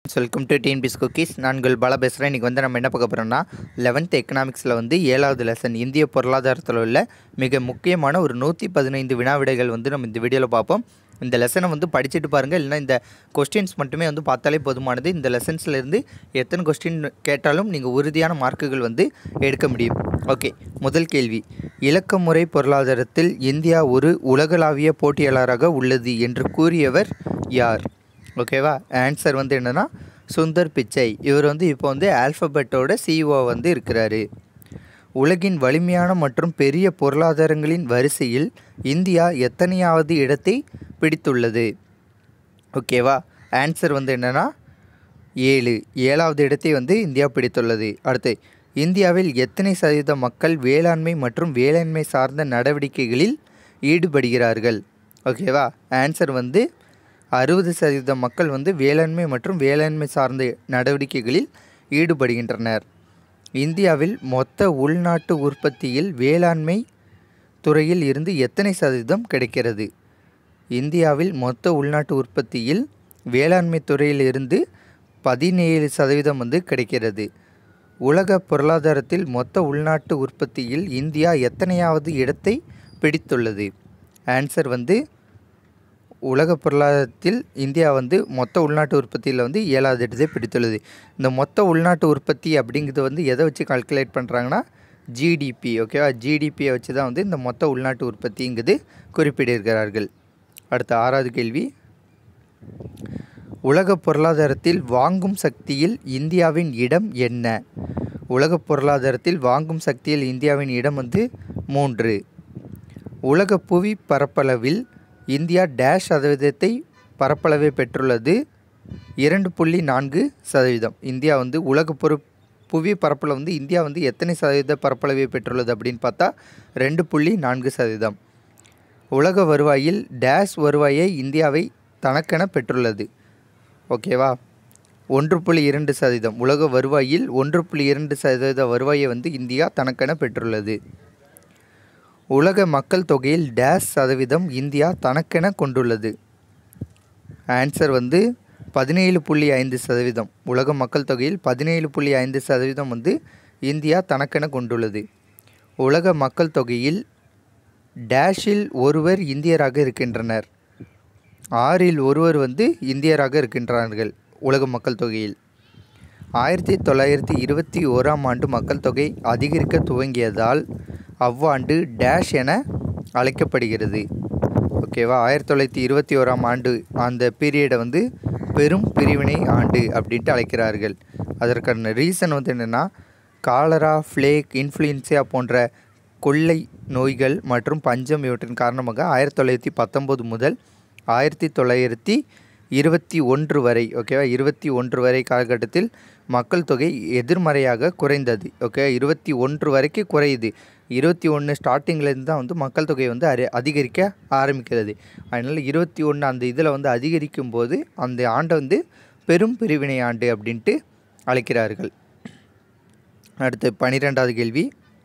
welcome to TNPS cookies நான் உங்கள் பாலா பேசுகிறேன் இன்றைக்கி வந்து நம்ம என்ன பார்க்க போகிறோம்னா லெவன்த் எக்கனாமிக்ஸில் வந்து ஏழாவது லெசன் இந்திய பொருளாதாரத்தில் உள்ள மிக முக்கியமான ஒரு நூற்றி பதினைந்து வினாவிடைகள் வந்து நம்ம இந்த வீடியோவில் பார்ப்போம் இந்த லெசனை வந்து படிச்சுட்டு பாருங்கள் இல்லைனா இந்த கொஸ்டின்ஸ் மட்டுமே வந்து பார்த்தாலே போதுமானது இந்த லெசன்ஸ்லேருந்து எத்தனை கொஸ்டின் கேட்டாலும் நீங்கள் உறுதியான மார்க்குகள் வந்து எடுக்க முடியும் ஓகே முதல் கேள்வி இலக்கமுறை பொருளாதாரத்தில் இந்தியா ஒரு உலகளாவிய போட்டியாளராக உள்ளது என்று கூறியவர் யார் ஓகேவா ஆன்சர் வந்து என்னென்னா சுந்தர் பிச்சை இவர் வந்து இப்போ வந்து ஆல்ஃபபெட்டோட சிஇஓ வந்து இருக்கிறாரு உலகின் வலிமையான மற்றும் பெரிய பொருளாதாரங்களின் வரிசையில் இந்தியா எத்தனையாவது இடத்தை பிடித்துள்ளது ஓகேவா ஆன்சர் வந்து என்னென்னா ஏழு ஏழாவது இடத்தை வந்து இந்தியா பிடித்துள்ளது அடுத்து இந்தியாவில் எத்தனை சதவீத மக்கள் வேளாண்மை மற்றும் வேளாண்மை சார்ந்த நடவடிக்கைகளில் ஈடுபடுகிறார்கள் ஓகேவா ஆன்சர் வந்து அறுபது சதவீத மக்கள் வந்து வேளாண்மை மற்றும் வேளாண்மை சார்ந்த நடவடிக்கைகளில் ஈடுபடுகின்றனர் இந்தியாவில் மொத்த உள்நாட்டு உற்பத்தியில் வேளாண்மை துறையில் இருந்து எத்தனை சதவீதம் கிடைக்கிறது இந்தியாவில் மொத்த உள்நாட்டு உற்பத்தியில் வேளாண்மை துறையில் இருந்து பதினேழு சதவீதம் வந்து கிடைக்கிறது உலக பொருளாதாரத்தில் மொத்த உள்நாட்டு உற்பத்தியில் இந்தியா எத்தனையாவது இடத்தை பிடித்துள்ளது ஆன்சர் வந்து உலக பொருளாதாரத்தில் இந்தியா வந்து மொத்த உள்நாட்டு உற்பத்தியில் வந்து ஏழாவது இடத்தை பிடித்துள்ளது இந்த மொத்த உள்நாட்டு உற்பத்தி அப்படிங்கிறது வந்து எதை வச்சு கால்குலேட் பண்ணுறாங்கன்னா ஜிடிபி ஓகேவா ஜிடிபியை வச்சு தான் வந்து இந்த மொத்த உள்நாட்டு உற்பத்திங்கிறது குறிப்பிட்டிருக்கிறார்கள் அடுத்த ஆறாவது கேள்வி உலக பொருளாதாரத்தில் வாங்கும் சக்தியில் இந்தியாவின் இடம் என்ன உலக பொருளாதாரத்தில் வாங்கும் சக்தியில் இந்தியாவின் இடம் வந்து மூன்று உலக புவி பரப்பளவில் இந்தியா டேஷ் சதவீதத்தை பரப்பளவை பெற்றுள்ளது இரண்டு புள்ளி நான்கு சதவீதம் இந்தியா வந்து உலக பொரு புவி பரப்பளவு வந்து இந்தியா வந்து எத்தனை சதவீத பரப்பளவை பெற்றுள்ளது அப்படின்னு பார்த்தா ரெண்டு புள்ளி நான்கு சதவீதம் உலக வருவாயில் டேஷ் வருவாயை இந்தியாவை தனக்கென பெற்றுள்ளது ஓகேவா ஒன்று புள்ளி இரண்டு சதவீதம் உலக வருவாயில் ஒன்று புள்ளி இரண்டு சதவீத வருவாயை வந்து இந்தியா தனக்கென பெற்றுள்ளது உலக மக்கள் தொகையில் டேஷ் சதவீதம் இந்தியா தனக்கென கொண்டுள்ளது ஆன்சர் வந்து பதினேழு புள்ளி ஐந்து சதவீதம் உலக மக்கள் தொகையில் பதினேழு புள்ளி ஐந்து சதவீதம் வந்து இந்தியா தனக்கென கொண்டுள்ளது உலக மக்கள் தொகையில் டேஷில் ஒருவர் இந்தியராக இருக்கின்றனர் ஆறில் ஒருவர் வந்து இந்தியராக இருக்கின்றார்கள் உலக மக்கள் தொகையில் ஆயிரத்தி தொள்ளாயிரத்தி இருபத்தி ஓராம் ஆண்டு மக்கள் தொகை அதிகரிக்க துவங்கியதால் அவ்வாண்டு டேஷ் என அழைக்கப்படுகிறது ஓகேவா ஆயிரத்தி தொள்ளாயிரத்தி இருபத்தி ஓராம் ஆண்டு அந்த பீரியடை வந்து பெரும் பிரிவினை ஆண்டு அப்படின்ட்டு அழைக்கிறார்கள் அதற்கான ரீசன் வந்து என்னென்னா காலரா ஃப்ளேக் இன்ஃப்ளூயன்சியா போன்ற கொள்ளை நோய்கள் மற்றும் பஞ்சம் இவற்றின் காரணமாக ஆயிரத்தி தொள்ளாயிரத்தி பத்தொம்போது முதல் ஆயிரத்தி தொள்ளாயிரத்தி இருபத்தி ஒன்று வரை ஓகேவா இருபத்தி ஒன்று வரை காலகட்டத்தில் மக்கள் தொகை எதிர்மறையாக குறைந்தது ஓகே இருபத்தி ஒன்று வரைக்கும் குறையுது இருபத்தி ஒன்று ஸ்டார்டிங்லேருந்து தான் வந்து மக்கள் தொகை வந்து அரி அதிகரிக்க ஆரம்பிக்கிறது அதனால் இருபத்தி ஒன்று அந்த இதில் வந்து அதிகரிக்கும் போது அந்த ஆண்டை வந்து பெரும் பிரிவினை ஆண்டு அப்படின்ட்டு அழைக்கிறார்கள் அடுத்து பன்னிரெண்டாவது கேள்வி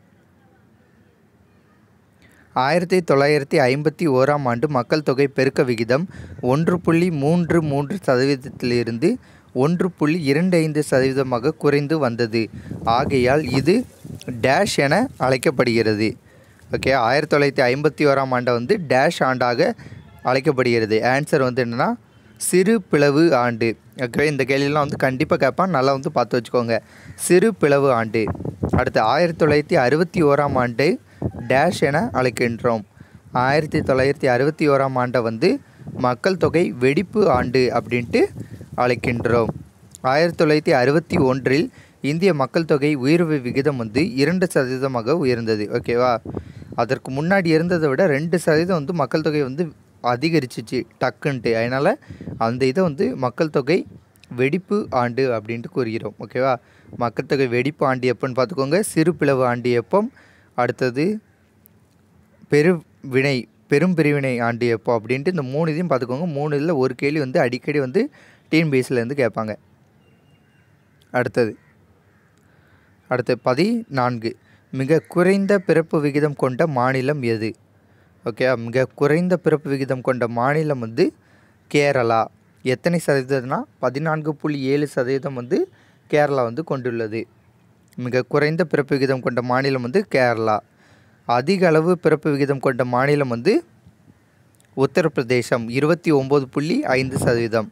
ஆயிரத்தி தொள்ளாயிரத்தி ஐம்பத்தி ஓராம் ஆண்டு மக்கள் தொகை பெருக்க விகிதம் ஒன்று புள்ளி மூன்று மூன்று சதவீதத்திலிருந்து ஒன்று புள்ளி இரண்டு ஐந்து சதவீதமாக குறைந்து வந்தது ஆகையால் இது டேஷ் என அழைக்கப்படுகிறது ஓகே ஆயிரத்தி தொள்ளாயிரத்தி ஐம்பத்தி ஓராம் ஆண்டை வந்து டேஷ் ஆண்டாக அழைக்கப்படுகிறது ஆன்சர் வந்து என்னென்னா சிறு பிளவு ஆண்டு ஓகே இந்த கேள்வியெல்லாம் வந்து கண்டிப்பாக கேட்பான் நல்லா வந்து பார்த்து வச்சுக்கோங்க சிறு பிளவு ஆண்டு அடுத்து ஆயிரத்தி தொள்ளாயிரத்தி அறுபத்தி ஓராம் ஆண்டு டேஷ் என அழைக்கின்றோம் ஆயிரத்தி தொள்ளாயிரத்தி அறுபத்தி ஓராம் ஆண்டை வந்து மக்கள் தொகை வெடிப்பு ஆண்டு அப்படின்ட்டு அழைக்கின்றோம் ஆயிரத்தி தொள்ளாயிரத்தி அறுபத்தி ஒன்றில் இந்திய மக்கள் தொகை உயர்வு விகிதம் வந்து இரண்டு சதவீதமாக உயர்ந்தது ஓகேவா அதற்கு முன்னாடி இருந்ததை விட ரெண்டு சதவீதம் வந்து மக்கள் தொகை வந்து அதிகரிச்சிச்சு டக்குன்ட்டு அதனால் அந்த இதை வந்து மக்கள் தொகை வெடிப்பு ஆண்டு அப்படின்ட்டு கூறுகிறோம் ஓகேவா மக்கள் தொகை வெடிப்பு ஆண்டு எப்போன்னு பார்த்துக்கோங்க சிறு பிளவு ஆண்டு எப்போம் அடுத்தது பெரு வினை பெரும் பிரிவினை ஆண்டு எப்போ அப்படின்ட்டு இந்த மூணு இதையும் பார்த்துக்கோங்க மூணு இதில் ஒரு கேள்வி வந்து அடிக்கடி வந்து டிஎன்பிஎஸ்சிலேருந்து கேட்பாங்க அடுத்தது அடுத்து பதினான்கு மிக குறைந்த பிறப்பு விகிதம் கொண்ட மாநிலம் எது ஓகே மிக குறைந்த பிறப்பு விகிதம் கொண்ட மாநிலம் வந்து கேரளா எத்தனை சதவீதம்னா பதினான்கு புள்ளி ஏழு சதவீதம் வந்து கேரளா வந்து கொண்டுள்ளது மிக குறைந்த பிறப்பு விகிதம் கொண்ட மாநிலம் வந்து கேரளா அதிக அளவு பிறப்பு விகிதம் கொண்ட மாநிலம் வந்து உத்தரப்பிரதேசம் இருபத்தி ஒம்பது புள்ளி ஐந்து சதவீதம்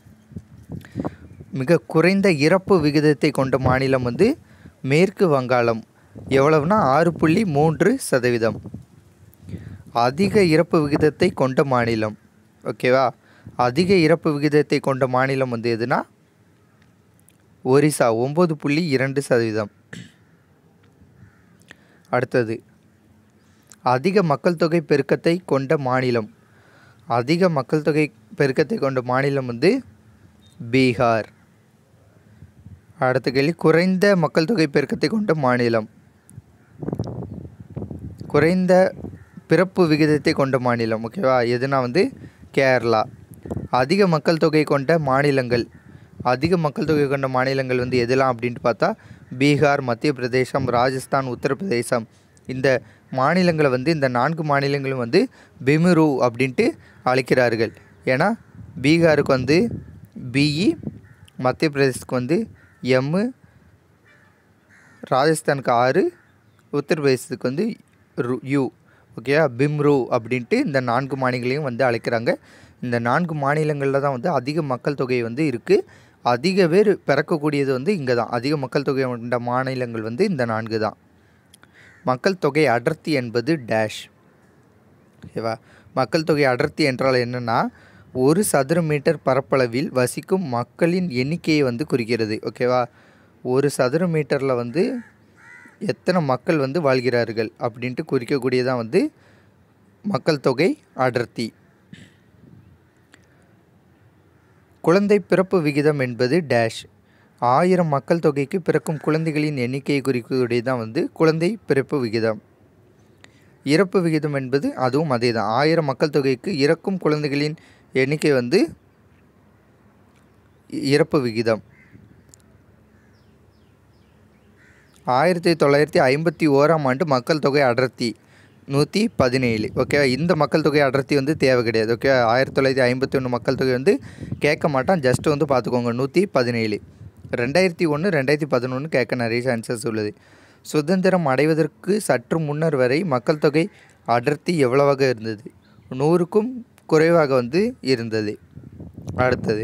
மிக குறைந்த இறப்பு விகிதத்தை கொண்ட மாநிலம் வந்து மேற்கு வங்காளம் எவ்வளவுனா ஆறு புள்ளி மூன்று சதவீதம் அதிக இறப்பு விகிதத்தை கொண்ட மாநிலம் ஓகேவா அதிக இறப்பு விகிதத்தை கொண்ட மாநிலம் வந்து எதுனா ஒரிசா ஒம்பது புள்ளி இரண்டு சதவீதம் அடுத்தது அதிக மக்கள் தொகை பெருக்கத்தை கொண்ட மாநிலம் அதிக மக்கள் தொகை பெருக்கத்தை கொண்ட மாநிலம் வந்து பீகார் அடுத்த கேள்வி குறைந்த மக்கள் தொகை பெருக்கத்தை கொண்ட மாநிலம் குறைந்த பிறப்பு விகிதத்தை கொண்ட மாநிலம் ஓகேவா எதுனா வந்து கேரளா அதிக மக்கள் தொகை கொண்ட மாநிலங்கள் அதிக மக்கள் தொகை கொண்ட மாநிலங்கள் வந்து எதெல்லாம் அப்படின்ட்டு பார்த்தா பீகார் மத்திய பிரதேசம் ராஜஸ்தான் உத்தரப்பிரதேசம் இந்த மாநிலங்களை வந்து இந்த நான்கு மாநிலங்களும் வந்து பிமிரு அப்படின்ட்டு அழைக்கிறார்கள் ஏன்னா பீகாருக்கு வந்து பிஇ மத்திய பிரதேசத்துக்கு வந்து எம்மு ராஜஸ்தானுக்கு ஆறு உத்தரப்பிரதேசத்துக்கு வந்து ரு யூ ஓகேவா பிம்ரு அப்படின்ட்டு இந்த நான்கு மாநிலங்களையும் வந்து அழைக்கிறாங்க இந்த நான்கு மாநிலங்களில் தான் வந்து அதிக மக்கள் தொகை வந்து இருக்குது அதிக பேர் பிறக்கக்கூடியது வந்து இங்கே தான் அதிக மக்கள் தொகை கொண்ட மாநிலங்கள் வந்து இந்த நான்கு தான் மக்கள் தொகை அடர்த்தி என்பது டேஷ் ஓகேவா மக்கள் தொகை அடர்த்தி என்றால் என்னென்னா ஒரு சதுர மீட்டர் பரப்பளவில் வசிக்கும் மக்களின் எண்ணிக்கையை வந்து குறிக்கிறது ஓகேவா ஒரு சதுர மீட்டரில் வந்து எத்தனை மக்கள் வந்து வாழ்கிறார்கள் அப்படின்ட்டு குறிக்கக்கூடியதான் வந்து மக்கள் தொகை அடர்த்தி குழந்தை பிறப்பு விகிதம் என்பது டேஷ் ஆயிரம் மக்கள் தொகைக்கு பிறக்கும் குழந்தைகளின் எண்ணிக்கையை குறிக்கக்கூடியதான் வந்து குழந்தை பிறப்பு விகிதம் இறப்பு விகிதம் என்பது அதுவும் அதே தான் ஆயிரம் மக்கள் தொகைக்கு இறக்கும் குழந்தைகளின் எண்ணிக்கை வந்து இறப்பு விகிதம் ஆயிரத்தி தொள்ளாயிரத்தி ஐம்பத்தி ஓராம் ஆண்டு மக்கள் தொகை அடர்த்தி நூற்றி பதினேழு ஓகேவா இந்த மக்கள் தொகை அடர்த்தி வந்து தேவை கிடையாது ஓகே ஆயிரத்தி தொள்ளாயிரத்தி ஐம்பத்தி ஒன்று மக்கள் தொகை வந்து கேட்க மாட்டான் ஜஸ்ட் வந்து பார்த்துக்கோங்க நூற்றி பதினேழு ரெண்டாயிரத்தி ஒன்று ரெண்டாயிரத்தி பதினொன்று கேட்க நிறைய சான்சஸ் உள்ளது சுதந்திரம் அடைவதற்கு சற்று முன்னர் வரை மக்கள் தொகை அடர்த்தி எவ்வளவாக இருந்தது நூறுக்கும் குறைவாக வந்து இருந்தது அடுத்தது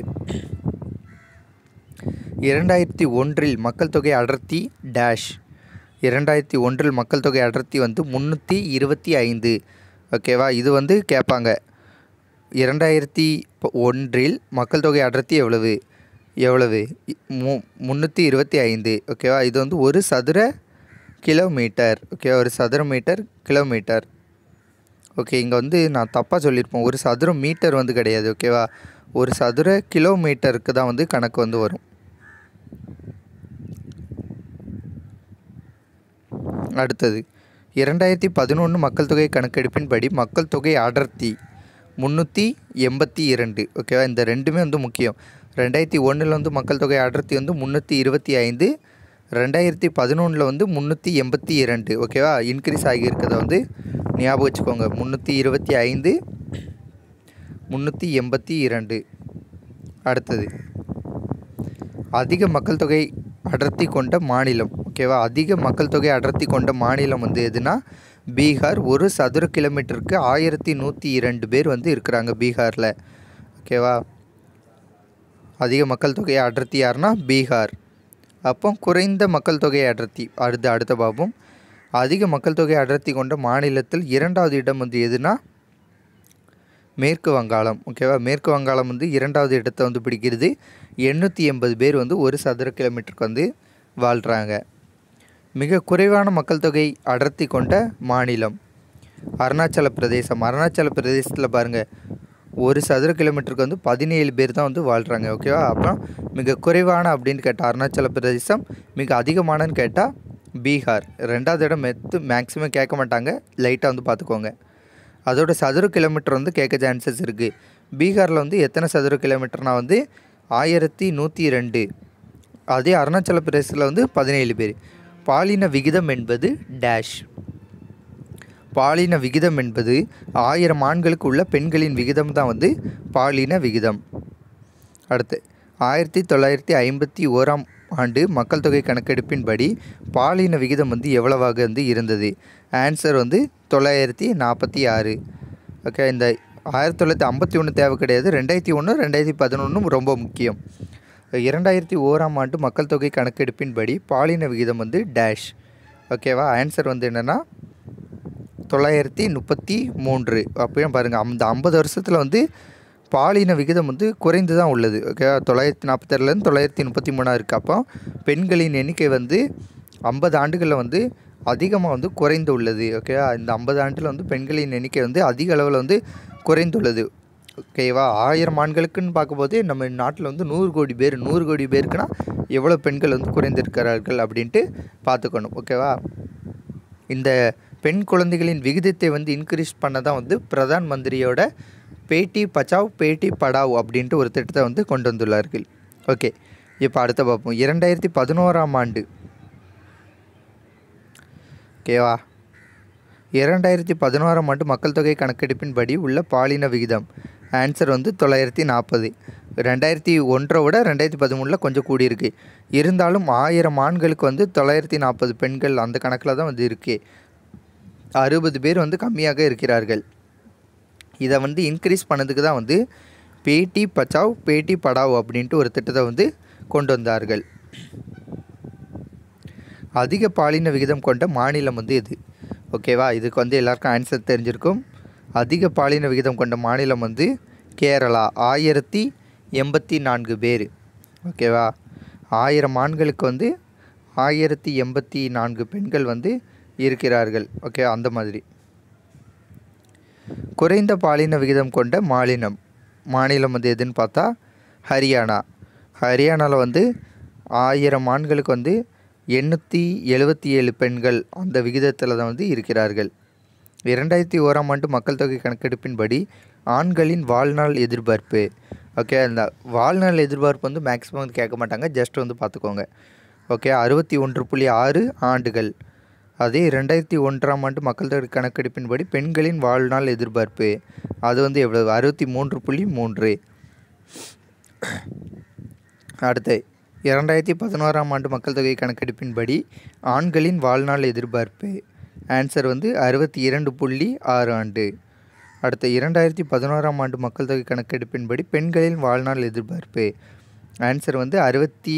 இரண்டாயிரத்தி ஒன்றில் மக்கள் தொகை அடர்த்தி டேஷ் இரண்டாயிரத்தி ஒன்றில் மக்கள் தொகை அடர்த்தி வந்து முந்நூற்றி இருபத்தி ஐந்து ஓகேவா இது வந்து கேட்பாங்க இரண்டாயிரத்தி ஒன்றில் மக்கள் தொகை அடர்த்தி எவ்வளவு எவ்வளவு மு முந்நூற்றி இருபத்தி ஐந்து ஓகேவா இது வந்து ஒரு சதுர கிலோமீட்டர் ஓகேவா ஒரு சதுர மீட்டர் கிலோமீட்டர் ஓகே இங்கே வந்து நான் தப்பாக சொல்லியிருப்பேன் ஒரு சதுர மீட்டர் வந்து கிடையாது ஓகேவா ஒரு சதுர கிலோமீட்டருக்கு தான் வந்து கணக்கு வந்து வரும் அடுத்தது இரண்டாயிரத்தி பதினொன்று மக்கள் தொகை கணக்கெடுப்பின்படி மக்கள் தொகை அடர்த்தி முந்நூற்றி எண்பத்தி இரண்டு ஓகேவா இந்த ரெண்டுமே வந்து முக்கியம் ரெண்டாயிரத்தி ஒன்றில் வந்து மக்கள் தொகை அடர்த்தி வந்து முந்நூற்றி இருபத்தி ஐந்து ரெண்டாயிரத்தி பதினொன்றில் வந்து முந்நூற்றி எண்பத்தி இரண்டு ஓகேவா இன்க்ரீஸ் ஆகியிருக்கிறத வந்து ஞாபகம் வச்சுக்கோங்க முந்நூற்றி இருபத்தி ஐந்து முந்நூற்றி எண்பத்தி இரண்டு அடுத்தது அதிக மக்கள் தொகை அடர்த்தி கொண்ட மாநிலம் ஓகேவா அதிக மக்கள் தொகை அடர்த்தி கொண்ட மாநிலம் வந்து எதுனா பீகார் ஒரு சதுர கிலோமீட்டருக்கு ஆயிரத்தி நூற்றி இரண்டு பேர் வந்து இருக்கிறாங்க பீகாரில் ஓகேவா அதிக மக்கள் தொகை அடர்த்தி யாருன்னா பீகார் அப்போ குறைந்த மக்கள் தொகை அடர்த்தி அடுத்த அடுத்த பாபம் அதிக மக்கள் தொகை அடர்த்தி கொண்ட மாநிலத்தில் இரண்டாவது இடம் வந்து எதுனா மேற்கு வங்காளம் ஓகேவா மேற்கு வங்காளம் வந்து இரண்டாவது இடத்தை வந்து பிடிக்கிறது எண்ணூற்றி எண்பது பேர் வந்து ஒரு சதுர கிலோமீட்டருக்கு வந்து வாழ்கிறாங்க மிக குறைவான மக்கள் தொகை அடர்த்தி கொண்ட மாநிலம் அருணாச்சல பிரதேசம் அருணாச்சல பிரதேசத்தில் பாருங்கள் ஒரு சதுர கிலோமீட்டருக்கு வந்து பதினேழு பேர் தான் வந்து வாழ்கிறாங்க ஓகேவா அப்புறம் மிக குறைவான அப்படின்னு கேட்டால் அருணாச்சல பிரதேசம் மிக அதிகமானன்னு கேட்டால் பீகார் ரெண்டாவது இடம் மெத்து மேக்ஸிமம் கேட்க மாட்டாங்க லைட்டாக வந்து பார்த்துக்கோங்க அதோட சதுர கிலோமீட்டர் வந்து கேட்க சான்சஸ் இருக்குது பீகாரில் வந்து எத்தனை சதுர கிலோமீட்டர்னா வந்து ஆயிரத்தி நூற்றி ரெண்டு அதே அருணாச்சல பிரதேசத்தில் வந்து பதினேழு பேர் பாலின விகிதம் என்பது டேஷ் பாலின விகிதம் என்பது ஆயிரம் ஆண்களுக்கு உள்ள பெண்களின் விகிதம் தான் வந்து பாலின விகிதம் அடுத்து ஆயிரத்தி தொள்ளாயிரத்தி ஐம்பத்தி ஓராம் ஆண்டு மக்கள் தொகை கணக்கெடுப்பின்படி பாலின விகிதம் வந்து எவ்வளவாக வந்து இருந்தது ஆன்சர் வந்து தொள்ளாயிரத்தி நாற்பத்தி ஆறு ஓகே இந்த ஆயிரத்தி தொள்ளாயிரத்தி ஐம்பத்தி ஒன்று தேவை கிடையாது ரெண்டாயிரத்தி ஒன்று ரெண்டாயிரத்தி பதினொன்றும் ரொம்ப முக்கியம் இரண்டாயிரத்தி ஓராம் ஆண்டு மக்கள் தொகை கணக்கெடுப்பின்படி பாலின விகிதம் வந்து டேஷ் ஓகேவா ஆன்சர் வந்து என்னென்னா தொள்ளாயிரத்தி முப்பத்தி மூன்று அப்பயும் பாருங்கள் அந்த ஐம்பது வருஷத்தில் வந்து பாலின விகிதம் வந்து குறைந்து தான் உள்ளது ஓகே தொள்ளாயிரத்தி நாற்பத்தாறுலேருந்து தொள்ளாயிரத்தி முப்பத்தி மூணாக இருக்குது அப்போ பெண்களின் எண்ணிக்கை வந்து ஐம்பது ஆண்டுகளில் வந்து அதிகமாக வந்து குறைந்து உள்ளது ஓகே இந்த ஐம்பது ஆண்டில் வந்து பெண்களின் எண்ணிக்கை வந்து அதிக அளவில் வந்து குறைந்துள்ளது ஓகேவா ஆயிரம் ஆண்களுக்குன்னு பார்க்கும்போது நம்ம நாட்டில் வந்து நூறு கோடி பேர் நூறு கோடி பேருக்குன்னா எவ்வளோ பெண்கள் வந்து குறைந்திருக்கிறார்கள் அப்படின்ட்டு பார்த்துக்கணும் ஓகேவா இந்த பெண் குழந்தைகளின் விகிதத்தை வந்து இன்க்ரீஸ் பண்ண தான் வந்து பிரதான் மந்திரியோட பேட்டி பச்சாவ் பேட்டி படாவ் அப்படின்ட்டு ஒரு திட்டத்தை வந்து கொண்டு வந்துள்ளார்கள் ஓகே இப்போ அடுத்த பார்ப்போம் இரண்டாயிரத்தி பதினோராம் ஆண்டு ஓகேவா இரண்டாயிரத்தி பதினோராம் ஆண்டு மக்கள் தொகை கணக்கெடுப்பின்படி உள்ள பாலின விகிதம் ஆன்சர் வந்து தொள்ளாயிரத்தி நாற்பது ரெண்டாயிரத்தி ஒன்றை விட ரெண்டாயிரத்தி பதிமூணில் கொஞ்சம் கூடியிருக்கு இருந்தாலும் ஆயிரம் ஆண்களுக்கு வந்து தொள்ளாயிரத்தி நாற்பது பெண்கள் அந்த கணக்கில் தான் வந்து இருக்குது அறுபது பேர் வந்து கம்மியாக இருக்கிறார்கள் இதை வந்து இன்க்ரீஸ் பண்ணதுக்கு தான் வந்து பேட்டி பச்சாவ் பேட்டி படாவ் அப்படின்ட்டு ஒரு திட்டத்தை வந்து கொண்டு வந்தார்கள் அதிக பாலின விகிதம் கொண்ட மாநிலம் வந்து இது ஓகேவா இதுக்கு வந்து எல்லாருக்கும் ஆன்சர் தெரிஞ்சிருக்கும் அதிக பாலின விகிதம் கொண்ட மாநிலம் வந்து கேரளா ஆயிரத்தி எண்பத்தி நான்கு பேர் ஓகேவா ஆயிரம் ஆண்களுக்கு வந்து ஆயிரத்தி எண்பத்தி நான்கு பெண்கள் வந்து இருக்கிறார்கள் ஓகே அந்த மாதிரி குறைந்த பாலின விகிதம் கொண்ட மாநிலம் மாநிலம் வந்து எதுன்னு பார்த்தா ஹரியானா ஹரியானாவில் வந்து ஆயிரம் ஆண்களுக்கு வந்து எண்ணூற்றி எழுபத்தி ஏழு பெண்கள் அந்த விகிதத்தில் தான் வந்து இருக்கிறார்கள் இரண்டாயிரத்தி ஓராம் ஆண்டு மக்கள் தொகை கணக்கெடுப்பின்படி ஆண்களின் வாழ்நாள் எதிர்பார்ப்பு ஓகே அந்த வாழ்நாள் எதிர்பார்ப்பு வந்து மேக்ஸிமம் வந்து கேட்க மாட்டாங்க ஜஸ்ட் வந்து பார்த்துக்கோங்க ஓகே அறுபத்தி ஒன்று புள்ளி ஆறு ஆண்டுகள் அதே ரெண்டாயிரத்தி ஒன்றாம் ஆண்டு மக்கள் தொகை கணக்கெடுப்பின்படி பெண்களின் வாழ்நாள் எதிர்பார்ப்பு அது வந்து எவ்வளவு அறுபத்தி மூன்று புள்ளி மூன்று அடுத்து இரண்டாயிரத்தி பதினோராம் ஆண்டு மக்கள் தொகை கணக்கெடுப்பின்படி ஆண்களின் வாழ்நாள் எதிர்பார்ப்பு ஆன்சர் வந்து அறுபத்தி இரண்டு புள்ளி ஆறு ஆண்டு அடுத்த இரண்டாயிரத்தி பதினோராம் ஆண்டு மக்கள் தொகை கணக்கெடுப்பின்படி பெண்களின் வாழ்நாள் எதிர்பார்ப்பு ஆன்சர் வந்து அறுபத்தி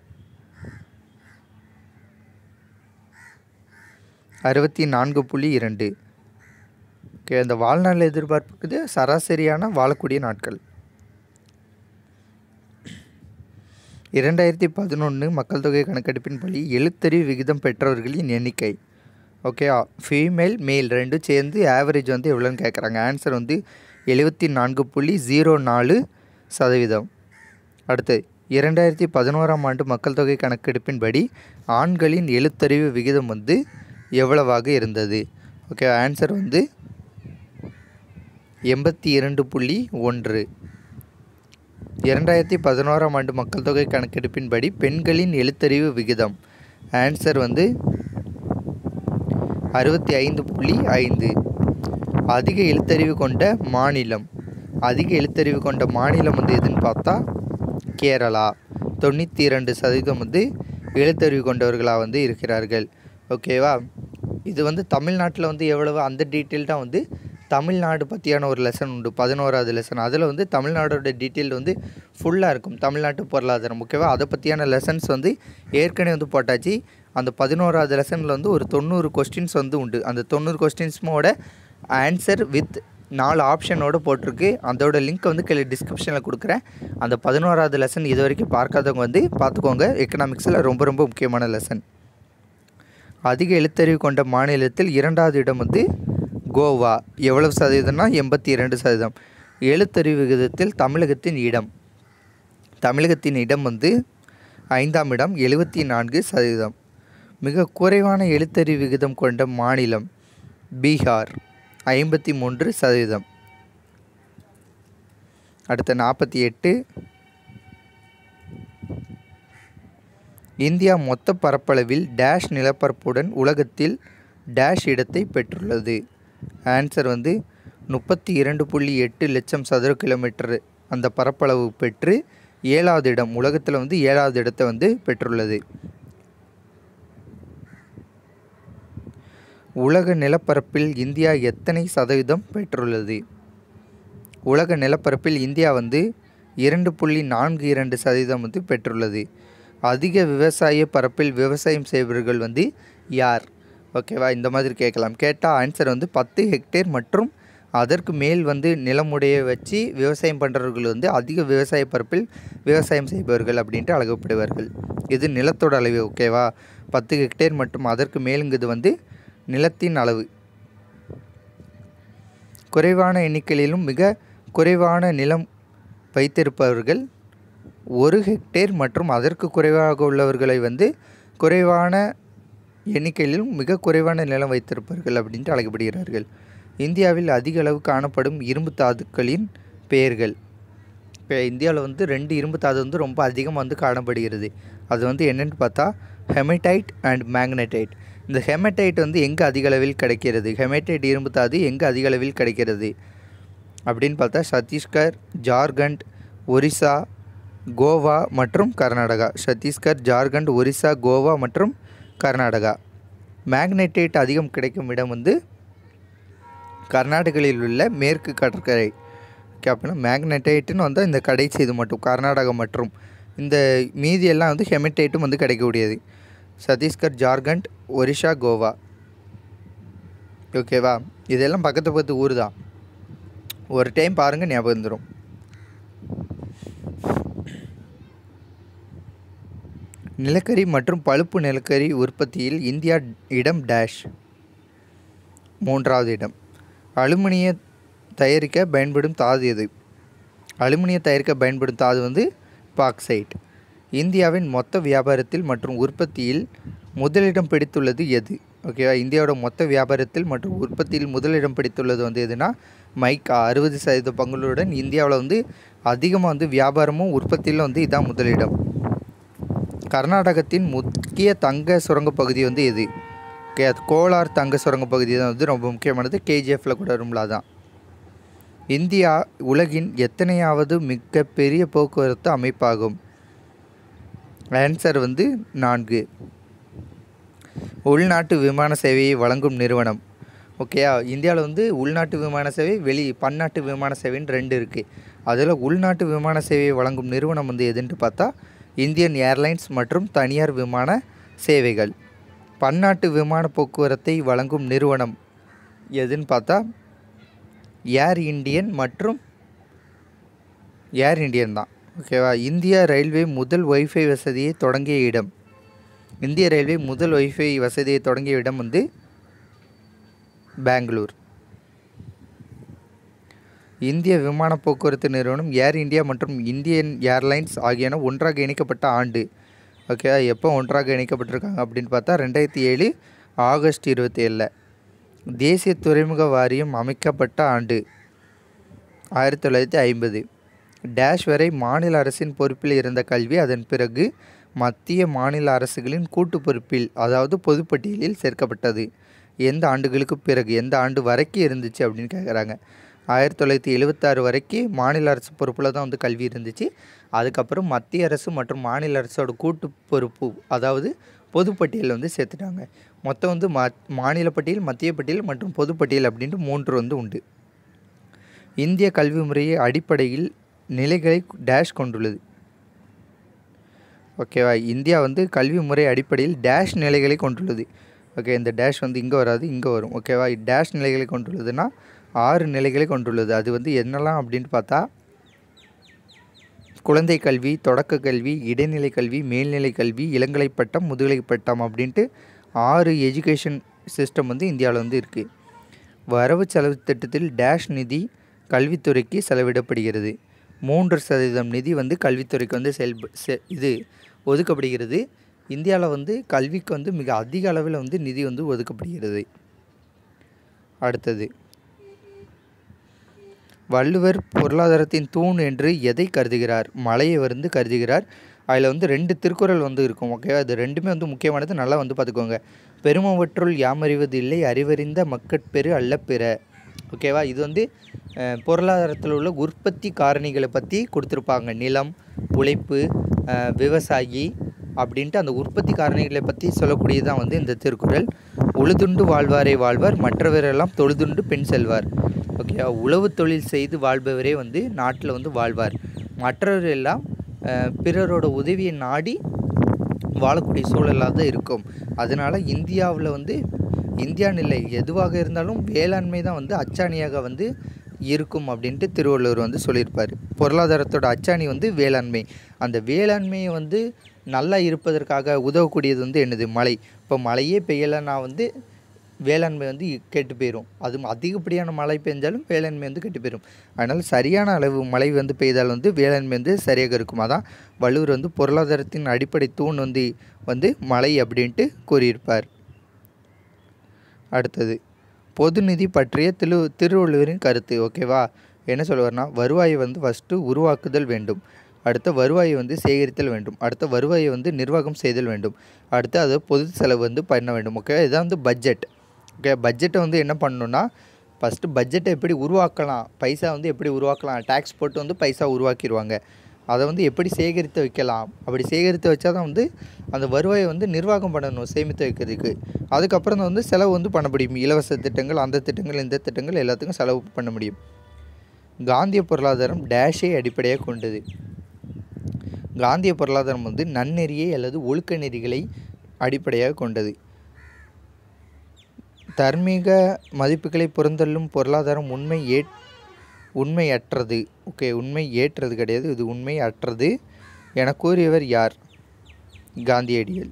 அறுபத்தி நான்கு புள்ளி இரண்டு ஓகே அந்த வாழ்நாள் எதிர்பார்ப்புக்குது சராசரியான வாழக்கூடிய நாட்கள் இரண்டாயிரத்தி பதினொன்று மக்கள் தொகை கணக்கெடுப்பின்படி எழுத்தறிவு விகிதம் பெற்றவர்களின் எண்ணிக்கை ஓகே ஃபீமேல் மேல் ரெண்டும் சேர்ந்து ஆவரேஜ் வந்து எவ்வளோன்னு கேட்குறாங்க ஆன்சர் வந்து எழுபத்தி நான்கு புள்ளி ஜீரோ நாலு சதவீதம் அடுத்து இரண்டாயிரத்தி பதினோராம் ஆண்டு மக்கள் தொகை கணக்கெடுப்பின்படி ஆண்களின் எழுத்தறிவு விகிதம் வந்து எவ்வளவாக இருந்தது ஓகே ஆன்சர் வந்து எண்பத்தி இரண்டு புள்ளி ஒன்று இரண்டாயிரத்தி பதினோராம் ஆண்டு மக்கள் தொகை கணக்கெடுப்பின்படி பெண்களின் எழுத்தறிவு விகிதம் ஆன்சர் வந்து அறுபத்தி ஐந்து புள்ளி ஐந்து அதிக எழுத்தறிவு கொண்ட மாநிலம் அதிக எழுத்தறிவு கொண்ட மாநிலம் வந்து எதுன்னு பார்த்தா கேரளா தொண்ணூற்றி இரண்டு சதவீதம் வந்து எழுத்தறிவு கொண்டவர்களாக வந்து இருக்கிறார்கள் ஓகேவா இது வந்து தமிழ்நாட்டில் வந்து எவ்வளவு அந்த டீட்டெயில் தான் வந்து தமிழ்நாடு பற்றியான ஒரு லெசன் உண்டு பதினோராவது லெசன் அதில் வந்து தமிழ்நாடோட டீட்டெயில் வந்து ஃபுல்லாக இருக்கும் தமிழ்நாட்டு பொருளாதாரம் ஓகேவா அதை பற்றியான லெசன்ஸ் வந்து ஏற்கனவே வந்து போட்டாச்சு அந்த பதினோராவது லெசனில் வந்து ஒரு தொண்ணூறு கொஸ்டின்ஸ் வந்து உண்டு அந்த தொண்ணூறு கொஸ்டின்ஸ்மோட ஆன்சர் வித் நாலு ஆப்ஷனோடு போட்டிருக்கு அதோட லிங்க் வந்து கீழே டிஸ்கிரிப்ஷனில் கொடுக்குறேன் அந்த பதினோராவது லெசன் இது வரைக்கும் பார்க்காதவங்க வந்து பார்த்துக்கோங்க எக்கனாமிக்ஸில் ரொம்ப ரொம்ப முக்கியமான லெசன் அதிக எழுத்தறிவு கொண்ட மாநிலத்தில் இரண்டாவது இடம் வந்து கோவா எவ்வளவு சதவீதம்னா எண்பத்தி இரண்டு சதவீதம் எழுத்தறிவு விகிதத்தில் தமிழகத்தின் இடம் தமிழகத்தின் இடம் வந்து ஐந்தாம் இடம் எழுபத்தி நான்கு சதவீதம் மிக குறைவான எழுத்தறிவு விகிதம் கொண்ட மாநிலம் பீகார் ஐம்பத்தி மூன்று சதவீதம் அடுத்த நாற்பத்தி எட்டு இந்தியா மொத்த பரப்பளவில் டேஷ் நிலப்பரப்புடன் உலகத்தில் டேஷ் இடத்தை பெற்றுள்ளது ஆன்சர் வந்து முப்பத்தி இரண்டு புள்ளி எட்டு லட்சம் சதுர கிலோமீட்டர் அந்த பரப்பளவு பெற்று ஏழாவது இடம் உலகத்தில் வந்து ஏழாவது இடத்தை வந்து பெற்றுள்ளது உலக நிலப்பரப்பில் இந்தியா எத்தனை சதவீதம் பெற்றுள்ளது உலக நிலப்பரப்பில் இந்தியா வந்து இரண்டு புள்ளி நான்கு இரண்டு சதவீதம் வந்து பெற்றுள்ளது அதிக விவசாய பரப்பில் விவசாயம் செய்பவர்கள் வந்து யார் ஓகேவா இந்த மாதிரி கேட்கலாம் கேட்டால் ஆன்சர் வந்து பத்து ஹெக்டேர் மற்றும் அதற்கு மேல் வந்து நிலமுடைய வச்சு விவசாயம் பண்ணுறவர்கள் வந்து அதிக விவசாய பரப்பில் விவசாயம் செய்பவர்கள் அப்படின்ட்டு அழைக்கப்படுவார்கள் இது நிலத்தோட அளவு ஓகேவா பத்து ஹெக்டேர் மற்றும் அதற்கு மேலுங்கிறது வந்து நிலத்தின் அளவு குறைவான எண்ணிக்கையிலும் மிக குறைவான நிலம் வைத்திருப்பவர்கள் ஒரு ஹெக்டேர் மற்றும் அதற்கு குறைவாக உள்ளவர்களை வந்து குறைவான எண்ணிக்கையிலும் மிக குறைவான நிலம் வைத்திருப்பார்கள் அப்படின்ட்டு அழைக்கப்படுகிறார்கள் இந்தியாவில் அதிக அளவு காணப்படும் இரும்பு தாதுக்களின் பெயர்கள் இப்போ இந்தியாவில் வந்து ரெண்டு இரும்பு தாது வந்து ரொம்ப அதிகமாக வந்து காணப்படுகிறது அது வந்து என்னென்னு பார்த்தா ஹெமடைட் அண்ட் மேக்னடைட் இந்த ஹெமடைட் வந்து எங்கே அதிக அளவில் கிடைக்கிறது ஹெமடைட் இரும்பு தாது எங்கே அதிக அளவில் கிடைக்கிறது அப்படின்னு பார்த்தா சத்தீஸ்கர் ஜார்க்கண்ட் ஒரிசா கோவா மற்றும் கர்நாடகா சத்தீஸ்கர் ஜார்க்கண்ட் ஒரிசா கோவா மற்றும் கர்நாடகா மேக்னடைட் அதிகம் கிடைக்கும் இடம் வந்து கர்நாடகாவில் உள்ள மேற்கு கடற்கரை ஓகே அப்படின்னா மேக்னடைட்டுன்னு வந்தால் இந்த கடைசி இது மட்டும் கர்நாடகா மற்றும் இந்த மீதி எல்லாம் வந்து ஹெமடைட்டும் வந்து கிடைக்கக்கூடியது சத்தீஸ்கர் ஜார்க்கண்ட் ஒரிஷா கோவா ஓகேவா இதெல்லாம் பக்கத்து பக்கத்து ஊர் தான் ஒரு டைம் பாருங்கள் ஞாபகம் வந்துடும் நிலக்கரி மற்றும் பழுப்பு நிலக்கரி உற்பத்தியில் இந்தியா இடம் டேஷ் மூன்றாவது இடம் அலுமினிய தயாரிக்க பயன்படும் தாது எது அலுமினிய தயாரிக்க பயன்படும் தாது வந்து பாக்சைட் இந்தியாவின் மொத்த வியாபாரத்தில் மற்றும் உற்பத்தியில் முதலிடம் பிடித்துள்ளது எது ஓகேவா இந்தியாவோட மொத்த வியாபாரத்தில் மற்றும் உற்பத்தியில் முதலிடம் பிடித்துள்ளது வந்து எதுனா மைக்கா அறுபது சதவீத பங்குகளுடன் இந்தியாவில் வந்து அதிகமாக வந்து வியாபாரமும் உற்பத்தியில் வந்து இதான் முதலிடம் கர்நாடகத்தின் முக்கிய தங்க சுரங்கப் பகுதி வந்து எது ஓகே அது கோலார் தங்க சுரங்கப் பகுதி தான் வந்து ரொம்ப முக்கியமானது கேஜிஎஃப்பில் கூட வரும்ல தான் இந்தியா உலகின் எத்தனையாவது மிக பெரிய போக்குவரத்து அமைப்பாகும் ஆன்சர் வந்து நான்கு உள்நாட்டு விமான சேவையை வழங்கும் நிறுவனம் ஓகேயா இந்தியாவில் வந்து உள்நாட்டு விமான சேவை வெளி பன்னாட்டு விமான சேவைன்னு ரெண்டு இருக்குது அதில் உள்நாட்டு விமான சேவையை வழங்கும் நிறுவனம் வந்து எதுன்ட்டு பார்த்தா இந்தியன் ஏர்லைன்ஸ் மற்றும் தனியார் விமான சேவைகள் பன்னாட்டு விமான போக்குவரத்தை வழங்கும் நிறுவனம் எதுன்னு பார்த்தா ஏர் இண்டியன் மற்றும் ஏர் இண்டியன் தான் ஓகேவா இந்திய ரயில்வே முதல் ஒய்ஃபை வசதியை தொடங்கிய இடம் இந்திய ரயில்வே முதல் ஒய்ஃபை வசதியை தொடங்கிய இடம் வந்து பெங்களூர் இந்திய விமான போக்குவரத்து நிறுவனம் ஏர் இந்தியா மற்றும் இந்தியன் ஏர்லைன்ஸ் ஆகியன ஒன்றாக இணைக்கப்பட்ட ஆண்டு ஓகே எப்போ ஒன்றாக இணைக்கப்பட்டிருக்காங்க அப்படின்னு பார்த்தா ரெண்டாயிரத்தி ஏழு ஆகஸ்ட் இருபத்தி ஏழில் தேசிய துறைமுக வாரியம் அமைக்கப்பட்ட ஆண்டு ஆயிரத்தி தொள்ளாயிரத்தி ஐம்பது டேஷ் வரை மாநில அரசின் பொறுப்பில் இருந்த கல்வி அதன் பிறகு மத்திய மாநில அரசுகளின் கூட்டு பொறுப்பில் அதாவது பொதுப்பட்டியலில் சேர்க்கப்பட்டது எந்த ஆண்டுகளுக்கு பிறகு எந்த ஆண்டு வரைக்கும் இருந்துச்சு அப்படின்னு கேட்குறாங்க ஆயிரத்தி தொள்ளாயிரத்தி எழுவத்தாறு வரைக்கும் மாநில அரசு பொறுப்பில் தான் வந்து கல்வி இருந்துச்சு அதுக்கப்புறம் மத்திய அரசு மற்றும் மாநில அரசோட கூட்டு பொறுப்பு அதாவது பொதுப்பட்டியலில் வந்து சேர்த்துட்டாங்க மொத்தம் வந்து மா மாநில பட்டியல் மத்திய பட்டியல் மற்றும் பொதுப்பட்டியல் அப்படின்ட்டு மூன்று வந்து உண்டு இந்திய கல்வி முறையை அடிப்படையில் நிலைகளை டேஷ் கொண்டுள்ளது ஓகேவா இந்தியா வந்து கல்வி முறை அடிப்படையில் டேஷ் நிலைகளை கொண்டுள்ளது ஓகே இந்த டேஷ் வந்து இங்கே வராது இங்கே வரும் ஓகேவா டேஷ் நிலைகளை கொண்டுள்ளதுன்னா ஆறு நிலைகளை கொண்டுள்ளது அது வந்து என்னெல்லாம் அப்படின்ட்டு பார்த்தா குழந்தை கல்வி தொடக்க கல்வி இடைநிலை கல்வி மேல்நிலை கல்வி இளங்கலை பட்டம் முதுகலை பட்டம் அப்படின்ட்டு ஆறு எஜுகேஷன் சிஸ்டம் வந்து இந்தியாவில் வந்து இருக்குது வரவு செலவு திட்டத்தில் டேஷ் நிதி கல்வித்துறைக்கு செலவிடப்படுகிறது மூன்று சதவீதம் நிதி வந்து கல்வித்துறைக்கு வந்து செயல்ப செ இது ஒதுக்கப்படுகிறது இந்தியாவில் வந்து கல்விக்கு வந்து மிக அதிக அளவில் வந்து நிதி வந்து ஒதுக்கப்படுகிறது அடுத்தது வள்ளுவர் பொருளாதாரத்தின் தூண் என்று எதை கருதுகிறார் மலையை வந்து கருதுகிறார் அதில் வந்து ரெண்டு திருக்குறள் வந்து இருக்கும் ஓகேவா அது ரெண்டுமே வந்து முக்கியமானது நல்லா வந்து பார்த்துக்கோங்க பெருமவற்றுள் யாமறிவது இல்லை அறிவறிந்த மக்கட்பெரு அல்ல பிற ஓகேவா இது வந்து அஹ், பொருளாதாரத்தில் உள்ள உற்பத்தி காரணிகளை பற்றி கொடுத்துருப்பாங்க நிலம் உழைப்பு அஹ், விவசாயி அப்படின்ட்டு அந்த உற்பத்தி காரணிகளை பற்றி சொல்லக்கூடியதான் வந்து இந்த திருக்குறள் உழுதுண்டு வாழ்வாரே வாழ்வார் மற்றவரெல்லாம் தொழுதுண்டு பெண் செல்வார் ஓகேவா உழவு தொழில் செய்து வாழ்பவரே வந்து நாட்டில் வந்து வாழ்வார் மற்றவர் எல்லாம் அஹ், பிறரோட உதவியை நாடி வாழக்கூடிய சூழலாக தான் இருக்கும் அதனால் இந்தியாவில் வந்து இந்தியா நிலை எதுவாக இருந்தாலும் வேளாண்மை தான் வந்து அச்சாணியாக வந்து இருக்கும் அப்படின்ட்டு திருவள்ளுவர் வந்து சொல்லியிருப்பார் பொருளாதாரத்தோட அச்சாணி வந்து வேளாண்மை அந்த வேளாண்மையை வந்து நல்லா இருப்பதற்காக உதவக்கூடியது வந்து என்னது மழை இப்போ மழையே பெய்யலைன்னா வந்து வேளாண்மை வந்து கெட்டு போயிடும் அது அதிகப்படியான மழை பெஞ்சாலும் வேளாண்மை வந்து கெட்டு போயிடும் அதனால் சரியான அளவு மழை வந்து பெய்தால் வந்து வேளாண்மை வந்து சரியாக இருக்கும் அதான் வள்ளுவர் வந்து பொருளாதாரத்தின் அடிப்படை தூண் வந்து வந்து மழை அப்படின்ட்டு கூறியிருப்பார் அடுத்தது பொது நிதி பற்றிய திரு திருவள்ளுவரின் கருத்து ஓகேவா என்ன சொல்லுவார்னா வருவாயை வந்து ஃபஸ்ட்டு உருவாக்குதல் வேண்டும் அடுத்த வருவாயை வந்து சேகரித்தல் வேண்டும் அடுத்த வருவாயை வந்து நிர்வாகம் செய்தல் வேண்டும் அடுத்து அது பொது செலவு வந்து பண்ண வேண்டும் ஓகே இதான் வந்து பட்ஜெட் ஓகே பட்ஜெட்டை வந்து என்ன பண்ணணும்னா ஃபஸ்ட்டு பட்ஜெட்டை எப்படி உருவாக்கலாம் பைசா வந்து எப்படி உருவாக்கலாம் டேக்ஸ் போட்டு வந்து பைசா உருவாக்கிடுவாங்க அதை வந்து எப்படி சேகரித்து வைக்கலாம் அப்படி சேகரித்து வச்சா தான் வந்து அந்த வருவாயை வந்து நிர்வாகம் பண்ணணும் சேமித்து வைக்கிறதுக்கு அதுக்கப்புறம் தான் வந்து செலவு வந்து பண்ண முடியும் இலவச திட்டங்கள் அந்த திட்டங்கள் இந்த திட்டங்கள் எல்லாத்துக்கும் செலவு பண்ண முடியும் காந்திய பொருளாதாரம் டேஷை அடிப்படையாக கொண்டது காந்திய பொருளாதாரம் வந்து நன்னெறியை அல்லது ஒழுக்க நெறிகளை அடிப்படையாக கொண்டது தர்மீக மதிப்புகளை புறந்தள்ளும் பொருளாதாரம் உண்மை ஏ உண்மையற்றது ஓகே உண்மை ஏற்றது கிடையாது இது உண்மை அற்றது என கூறியவர் யார் காந்தியடிகள்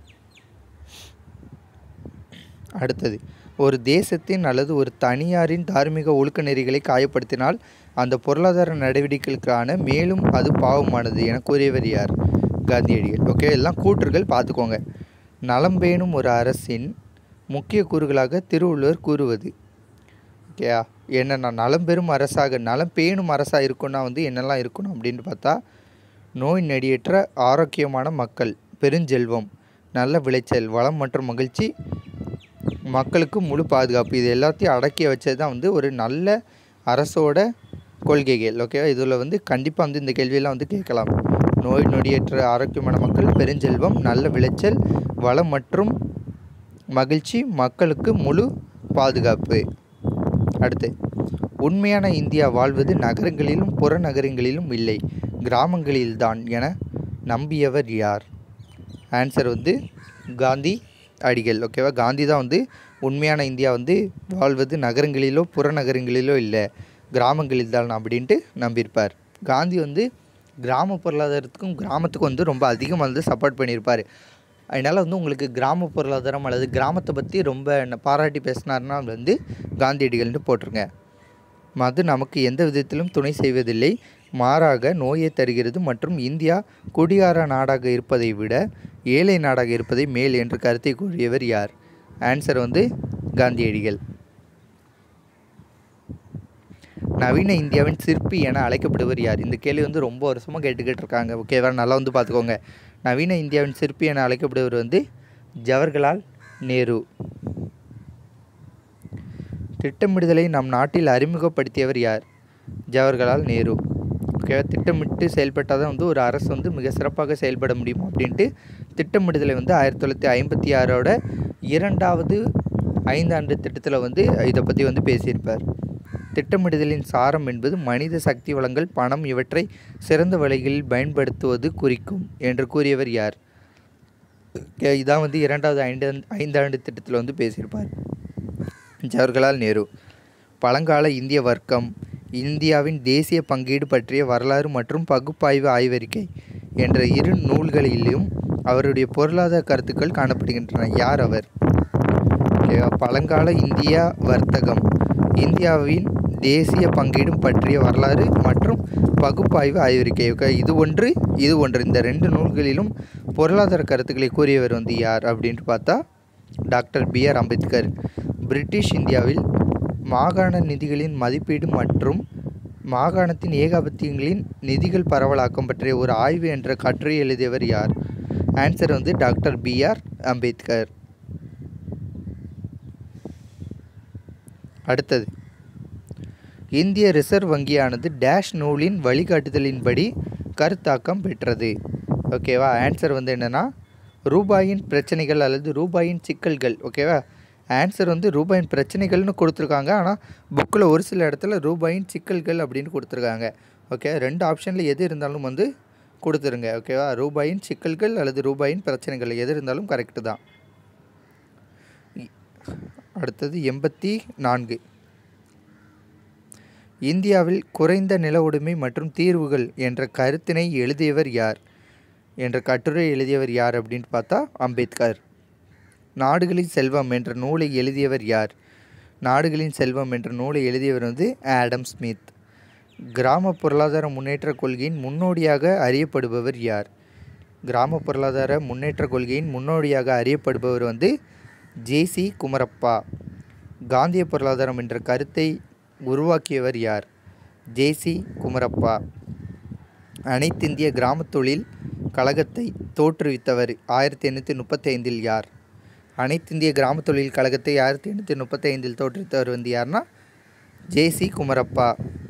அடுத்தது ஒரு தேசத்தின் அல்லது ஒரு தனியாரின் தார்மீக ஒழுக்க நெறிகளை காயப்படுத்தினால் அந்த பொருளாதார நடவடிக்கைகளுக்கான மேலும் அது பாவமானது என கூறியவர் யார் காந்தியடிகள் ஓகே எல்லாம் கூற்றுகள் பார்த்துக்கோங்க நலம் பேணும் ஒரு அரசின் முக்கிய கூறுகளாக திருவள்ளுவர் கூறுவது ஓகேயா என்னென்ன நலம் பெறும் அரசாக நலம் பேணும் அரசாக இருக்குன்னா வந்து என்னெல்லாம் இருக்கணும் அப்படின்னு பார்த்தா நோய் நெடியற்ற ஆரோக்கியமான மக்கள் பெருஞ்செல்வம் நல்ல விளைச்சல் வளம் மற்றும் மகிழ்ச்சி மக்களுக்கு முழு பாதுகாப்பு இது எல்லாத்தையும் அடக்கி வச்சது தான் வந்து ஒரு நல்ல அரசோட கொள்கைகள் ஓகேவா இதில் வந்து கண்டிப்பாக வந்து இந்த கேள்வியெல்லாம் வந்து கேட்கலாம் நோய் நொடியற்ற ஆரோக்கியமான மக்கள் பெருஞ்செல்வம் நல்ல விளைச்சல் வளம் மற்றும் மகிழ்ச்சி மக்களுக்கு முழு பாதுகாப்பு அடுத்து உண்மையான இந்தியா வாழ்வது நகரங்களிலும் புறநகரங்களிலும் இல்லை கிராமங்களில்தான் என நம்பியவர் யார் ஆன்சர் வந்து காந்தி அடிகள் ஓகேவா காந்தி தான் வந்து உண்மையான இந்தியா வந்து வாழ்வது நகரங்களிலோ புறநகரங்களிலோ இல்லை கிராமங்களில் தான் அப்படின்ட்டு நம்பியிருப்பார் காந்தி வந்து கிராம பொருளாதாரத்துக்கும் கிராமத்துக்கும் வந்து ரொம்ப அதிகமாக வந்து சப்போர்ட் பண்ணியிருப்பார் அதனால் வந்து உங்களுக்கு கிராம பொருளாதாரம் அல்லது கிராமத்தை பற்றி ரொம்ப ந- பாராட்டி பேசினார்னா வந்து காந்தியடிகள்னு போட்டிருங்க மது நமக்கு எந்த விதத்திலும் துணை செய்வதில்லை மாறாக நோயை தருகிறது மற்றும் இந்தியா குடியார நாடாக இருப்பதை விட ஏழை நாடாக இருப்பதை மேல் என்ற கருத்தை கூறியவர் யார் ஆன்சர் வந்து காந்தியடிகள் நவீன இந்தியாவின் சிற்பி என அழைக்கப்படுவர் யார் இந்த கேள்வி வந்து ரொம்ப வருஷமாக கேட்டுக்கிட்டு இருக்காங்க ஓகேவா நல்லா வந்து பார்த்துக்கோங்க நவீன இந்தியாவின் சிற்பி என அழைக்கப்படுவர் வந்து ஜவஹர்லால் நேரு திட்டமிடுதலை நம் நாட்டில் அறிமுகப்படுத்தியவர் யார் ஜவஹர்லால் நேரு ஓகேவா திட்டமிட்டு செயல்பட்டால் தான் வந்து ஒரு அரசு வந்து மிக சிறப்பாக செயல்பட முடியும் அப்படின்ட்டு திட்டமிடுதலை வந்து ஆயிரத்தி தொள்ளாயிரத்தி ஐம்பத்தி ஆறோட இரண்டாவது ஐந்தாண்டு திட்டத்தில் வந்து இதை பற்றி வந்து பேசியிருப்பார் திட்டமிடுதலின் சாரம் என்பது மனித சக்தி வளங்கள் பணம் இவற்றை சிறந்த வழிகளில் பயன்படுத்துவது குறிக்கும் என்று கூறியவர் யார் Okay, இதான் வந்து இரண்டாவது ஐந்து ஐந்தாண்டு திட்டத்தில் வந்து பேசியிருப்பார் ஜவஹர்லால் நேரு பழங்கால இந்திய வர்க்கம் இந்தியாவின் தேசிய பங்கீடு பற்றிய வரலாறு மற்றும் பகுப்பாய்வு ஆய்வறிக்கை என்ற இரு நூல்களிலும் அவருடைய பொருளாதார கருத்துக்கள் காணப்படுகின்றன யார் அவர் ஓகேவா பழங்கால இந்தியா வர்த்தகம் இந்தியாவின் தேசிய பங்கீடும் பற்றிய வரலாறு மற்றும் பகுப்பாய்வு ஆய்வறிக்கை ஓகே இது ஒன்று இது ஒன்று இந்த ரெண்டு நூல்களிலும் பொருளாதார கருத்துக்களை கூறியவர் வந்து யார் அப்படின்ட்டு பார்த்தா doctor B R Ambedkar British இந்தியாவில் மாகாண நிதிகளின் மதிப்பீடு மற்றும் மாகாணத்தின் ஏகாபத்தியங்களின் நிதிகள் பரவலாக்கம் பற்றிய ஒரு ஆய்வு என்ற கட்டுரை எழுதியவர் யார் ஆன்சர் வந்து டாக்டர் பி ஆர் அம்பேத்கர் அடுத்தது இந்திய ரிசர்வ் வங்கியானது டேஷ் நூலின் வழிகாட்டுதலின்படி கருத்தாக்கம் பெற்றது ஓகேவா ஆன்சர் வந்து என்னென்னா ரூபாயின் பிரச்சனைகள் அல்லது ரூபாயின் சிக்கல்கள் ஓகேவா ஆன்சர் வந்து ரூபாயின் பிரச்சனைகள்னு கொடுத்துருக்காங்க ஆனால் புக்கில் ஒரு சில இடத்துல ரூபாயின் சிக்கல்கள் அப்படின்னு கொடுத்துருக்காங்க ஓகே ரெண்டு ஆப்ஷனில் எது இருந்தாலும் வந்து கொடுத்துருங்க ஓகேவா ரூபாயின் சிக்கல்கள் அல்லது ரூபாயின் பிரச்சனைகள் எது இருந்தாலும் கரெக்டு தான் அடுத்தது எண்பத்தி நான்கு இந்தியாவில் குறைந்த நில உடைமை மற்றும் தீர்வுகள் என்ற கருத்தினை எழுதியவர் யார் என்ற கட்டுரை எழுதியவர் யார் அப்படின்னு பார்த்தா அம்பேத்கர் நாடுகளின் செல்வம் என்ற நூலை எழுதியவர் யார் நாடுகளின் செல்வம் என்ற நூலை எழுதியவர் வந்து ஆடம் ஸ்மித் கிராம பொருளாதார முன்னேற்ற கொள்கையின் முன்னோடியாக அறியப்படுபவர் யார் கிராம பொருளாதார முன்னேற்ற கொள்கையின் முன்னோடியாக அறியப்படுபவர் வந்து ஜேசி குமரப்பா காந்திய பொருளாதாரம் என்ற கருத்தை உருவாக்கியவர் யார் ஜேசி குமரப்பா அனைத்திந்திய கிராம தொழில் கழகத்தை தோற்றுவித்தவர் ஆயிரத்தி எண்ணூற்றி முப்பத்தி ஐந்தில் யார் அனைத்திந்திய கிராம தொழில் கழகத்தை ஆயிரத்தி எண்ணூற்றி முப்பத்தி ஐந்தில் தோற்றுவித்தவர் வந்து யாருன்னா ஜேசி குமரப்பா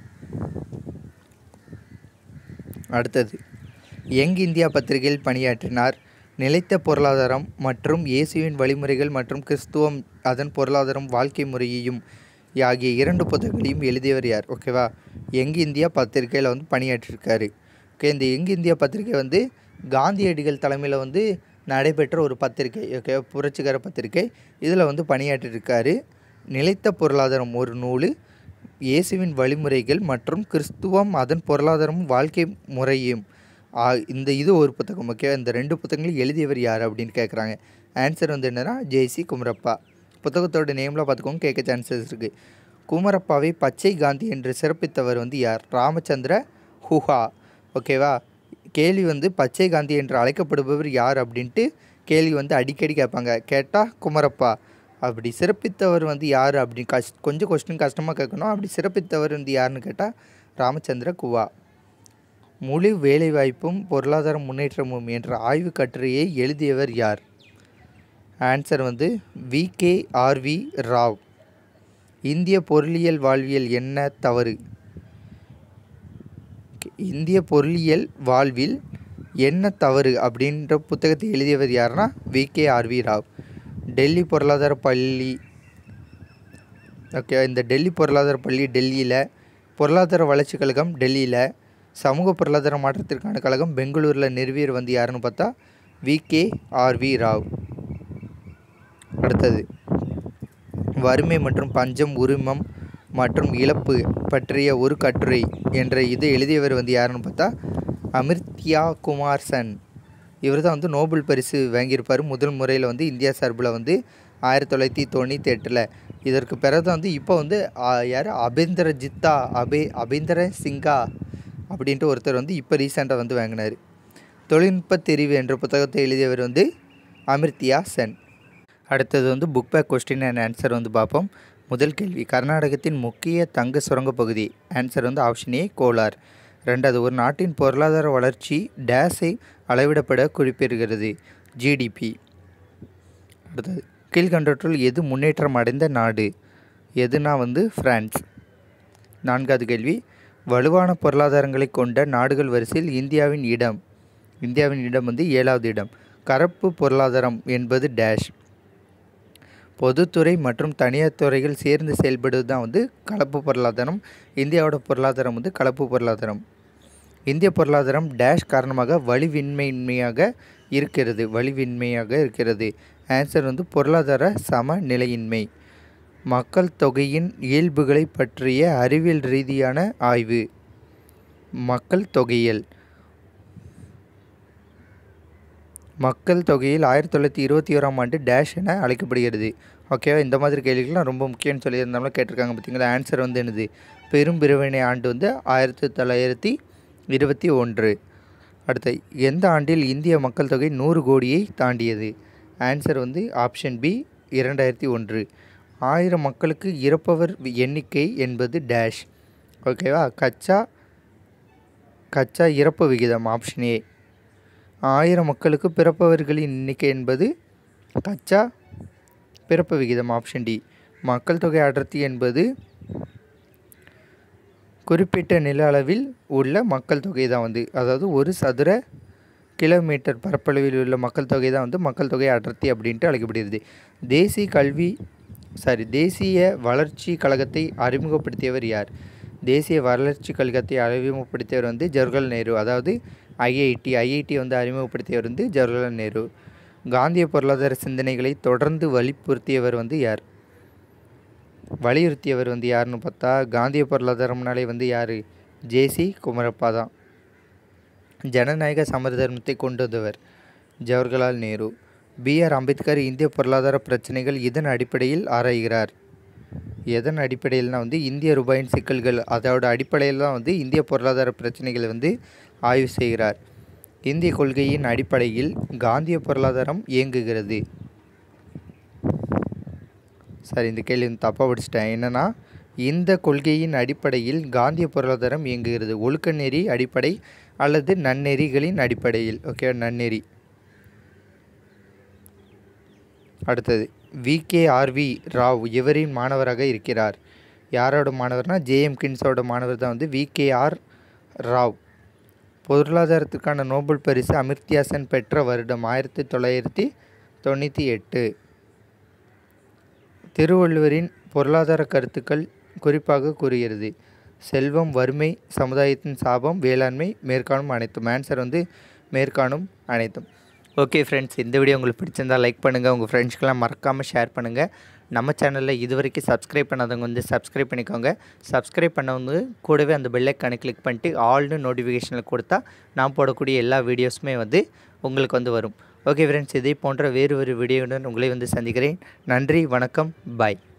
அடுத்தது யங் இந்தியா பத்திரிகையில் பணியாற்றினார் நிலைத்த பொருளாதாரம் மற்றும் இயேசுவின் வழிமுறைகள் மற்றும் கிறிஸ்துவம் அதன் பொருளாதாரம் வாழ்க்கை முறையையும் ஆகிய இரண்டு புத்தகங்களையும் எழுதியவர் யார் ஓகேவா யங் இந்தியா பத்திரிகையில் வந்து பணியாற்றிருக்காரு ஓகே இந்த யங் இந்தியா பத்திரிகை வந்து காந்தியடிகள் தலைமையில் வந்து நடைபெற்ற ஒரு பத்திரிகை ஓகே புரட்சிகர பத்திரிகை இதில் வந்து பணியாற்றிருக்காரு நிலைத்த பொருளாதாரம் ஒரு நூல் இயேசுவின் வழிமுறைகள் மற்றும் கிறிஸ்துவம் அதன் பொருளாதாரமும் வாழ்க்கை முறையும் ஆ, இந்த இது ஒரு புத்தகம் ஓகே இந்த ரெண்டு புத்தகங்களையும் எழுதியவர் யார் அப்படின்னு கேட்குறாங்க ஆன்சர் வந்து என்னன்னா ஜேசி குமரப்பா புத்தகத்தோட நேமில் பார்த்துக்கோங்க கேட்க சான்சஸ் இருக்குது குமரப்பாவை பச்சை காந்தி என்று சிறப்பித்தவர் வந்து யார் ராமச்சந்திர ஹுஹா ஓகேவா கேள்வி வந்து பச்சை காந்தி என்று அழைக்கப்படுபவர் யார் அப்படின்ட்டு கேள்வி வந்து அடிக்கடி கேட்பாங்க கேட்டால் குமரப்பா அப்படி சிறப்பித்தவர் வந்து யார் அப்படின்னு கஷ் கொஞ்சம் கொஸ்டின் கஷ்டமாக கேட்கணும் அப்படி சிறப்பித்தவர் வந்து யாருன்னு கேட்டால் ராமச்சந்திர குவா முழு வேலைவாய்ப்பும் பொருளாதார முன்னேற்றமும் என்ற ஆய்வு கட்டுரையை எழுதியவர் யார் ஆன்சர் வந்து வி கே ஆர்வி ராவ் இந்திய பொருளியல் வாழ்வியல் என்ன தவறு இந்திய பொருளியல் வாழ்வில் என்ன தவறு அப்படின்ற புத்தகத்தை எழுதியவர் யாருன்னா V K R V Rao Delhi பொருளாதார பள்ளி ஓகே இந்த டெல்லி பொருளாதார பள்ளி டெல்லியில் பொருளாதார வளர்ச்சி கழகம் டெல்லியில் சமூக பொருளாதார மாற்றத்திற்கான கழகம் பெங்களூரில் நிறுவியர் வந்து யாருன்னு பார்த்தா வி கே ஆர்வி ராவ் அடுத்தது வறுமை மற்றும் பஞ்சம் உரிமம் மற்றும் இழப்பு பற்றிய ஒரு கட்டுரை என்ற இது எழுதியவர் வந்து யாருன்னு பார்த்தா அமிர்த்யா குமார் சென் இவர் தான் வந்து நோபல் பரிசு வாங்கியிருப்பார் முதல் முறையில் வந்து இந்தியா சார்பில் வந்து ஆயிரத்தி தொள்ளாயிரத்தி தொண்ணூற்றி எட்டில் இதற்கு பிறகு வந்து இப்போ வந்து ஆ, யார் அபேந்தர ஜித்தா அபே அபேந்தர சிங்கா அப்படின்ட்டு ஒருத்தர் வந்து இப்போ ரீசெண்டாக வந்து வாங்கினார் தொழில்நுட்ப தெரிவு என்ற புத்தகத்தை எழுதியவர் வந்து அமிர்தியா சென் அடுத்தது வந்து book back question and answer வந்து பார்ப்போம் முதல் கேள்வி கர்நாடகத்தின் முக்கிய தங்க சுரங்கப் பகுதி ஆன்சர் வந்து ஆப்ஷன் ஏ கோலார் ரெண்டாவது ஒரு நாட்டின் பொருளாதார வளர்ச்சி டேஸை அளவிடப்பட குறிப்பிடுகிறது ஜிடிபி அடுத்தது கீழ்கண்டவற்றுள் எது முன்னேற்றம் அடைந்த நாடு எதுனா வந்து பிரான்ஸ் நான்காவது கேள்வி வலுவான பொருளாதாரங்களை கொண்ட நாடுகள் வரிசையில் இந்தியாவின் இடம் இந்தியாவின் இடம் வந்து ஏழாவது இடம் கலப்பு பொருளாதாரம் என்பது டேஷ் பொதுத்துறை மற்றும் தனியார் துறைகள் சேர்ந்து செயல்படுவது தான் வந்து கலப்பு பொருளாதாரம் இந்தியாவோட பொருளாதாரம் வந்து கலப்பு பொருளாதாரம் இந்திய பொருளாதாரம் டேஷ் காரணமாக வலிவின்மையின்மையாக இருக்கிறது வலிவின்மையாக இருக்கிறது ஆன்சர் வந்து பொருளாதார சமநிலையின்மை மக்கள் தொகையின் இயல்புகளை பற்றிய அறிவியல் ரீதியான ஆய்வு மக்கள் தொகையியல் மக்கள் தொகையில் ஆயிரத்தி தொள்ளாயிரத்தி இருபத்தி ஓராம் ஆண்டு டேஷ் என அழைக்கப்படுகிறது ஓகேவா இந்த மாதிரி கேள்விகள்லாம் ரொம்ப முக்கியம்னு சொல்லியிருந்தாலும் கேட்டிருக்காங்க பார்த்தீங்களா ஆன்சர் வந்து என்னது பெரும் பிரிவினை ஆண்டு வந்து ஆயிரத்தி தொள்ளாயிரத்தி இருபத்தி ஒன்று அடுத்து எந்த ஆண்டில் இந்திய மக்கள் தொகை நூறு கோடியை தாண்டியது ஆன்சர் வந்து ஆப்ஷன் பி இரண்டாயிரத்தி ஒன்று ஆயிரம் மக்களுக்கு இறப்பவர் எண்ணிக்கை என்பது டேஷ் ஓகேவா கச்சா கச்சா இறப்பு விகிதம் ஆப்ஷன் ஏ ஆயிரம் மக்களுக்கு பிறப்பவர்களின் எண்ணிக்கை என்பது கச்சா பிறப்பு விகிதம் ஆப்ஷன் டி மக்கள் தொகை அடர்த்தி என்பது குறிப்பிட்ட நில அளவில் உள்ள மக்கள் தொகை தான் வந்து அதாவது ஒரு சதுர கிலோமீட்டர் பரப்பளவில் உள்ள மக்கள் தொகை தான் வந்து மக்கள் தொகை அடர்த்தி அப்படின்ட்டு அழைக்கப்படுகிறது தேசிய கல்வி சாரி தேசிய வளர்ச்சி கழகத்தை அறிமுகப்படுத்தியவர் யார் தேசிய வளர்ச்சி கழகத்தை அறிமுகப்படுத்தியவர் வந்து ஜவஹர்லால் நேரு அதாவது ஐஐடி ஐஐடி வந்து அறிமுகப்படுத்தியவர் வந்து ஜவஹர்லால் நேரு காந்திய பொருளாதார சிந்தனைகளை தொடர்ந்து வலியுறுத்தியவர் வந்து யார் வலியுறுத்தியவர் வந்து யாருன்னு பார்த்தா காந்திய பொருளாதாரம்னாலே வந்து யார் ஜேசி குமரப்பா தான் ஜனநாயக சமரதர்மத்தை கொண்டு வந்தவர் ஜவஹர்லால் நேரு பி ஆர் அம்பேத்கர் இந்திய பொருளாதார பிரச்சனைகள் இதன் அடிப்படையில் ஆராய்கிறார் எதன் அடிப்படையில்னா வந்து இந்திய ரூபாயின் சிக்கல்கள் அதோட அடிப்படையில் தான் வந்து இந்திய பொருளாதார பிரச்சனைகளை வந்து ஆய்வு செய்கிறார் இந்திய கொள்கையின் அடிப்படையில் காந்திய பொருளாதாரம் இயங்குகிறது சாரி இந்த கேள்வி வந்து தப்பாக படிச்சிட்டேன் என்னென்னா இந்த கொள்கையின் அடிப்படையில் காந்திய பொருளாதாரம் இயங்குகிறது ஒழுக்க நெறி அடிப்படை அல்லது நன்னெறிகளின் அடிப்படையில் ஓகே நன்னெறி அடுத்தது வி கே ஆர்வி ராவ் இவரின் மாணவராக இருக்கிறார் யாரோட மாணவர்னா ஜேஎம் கின்ஸோட மாணவர் தான் வந்து வி கே ஆர் ராவ் பொருளாதாரத்துக்கான நோபல் பரிசு அமிர்த்யா சென் பெற்ற வருடம் ஆயிரத்தி தொள்ளாயிரத்தி தொண்ணூற்றி எட்டு திருவள்ளுவரின் பொருளாதார கருத்துக்கள் குறிப்பாக கூறுகிறது செல்வம் வறுமை சமுதாயத்தின் சாபம் வேளாண்மை மேற்காணும் அனைத்தும் ஆன்சர் வந்து மேற்காணும் அனைத்தும் ஓகே ஃப்ரெண்ட்ஸ் இந்த வீடியோ உங்களுக்கு பிடிச்சிருந்தால் லைக் பண்ணுங்கள் உங்கள் ஃப்ரெண்ட்ஸ்க்கெலாம் மறக்காமல் ஷேர் பண்ணுங்கள் நம்ம சேனலில் இது வரைக்கும் சப்ஸ்கிரைப் பண்ணாதவங்க வந்து சப்ஸ்கிரைப் பண்ணிக்கோங்க சப்ஸ்கிரைப் பண்ணவங்க கூடவே அந்த பெல்லைக்கானை கிளிக் பண்ணிட்டு ஆல்னு நோட்டிஃபிகேஷனில் கொடுத்தா நான் போடக்கூடிய எல்லா வீடியோஸுமே வந்து உங்களுக்கு வந்து வரும் ஓகே ஃப்ரெண்ட்ஸ் இதே போன்ற வேறு ஒரு வீடியோவுடன் உங்களை வந்து சந்திக்கிறேன் நன்றி வணக்கம் பாய்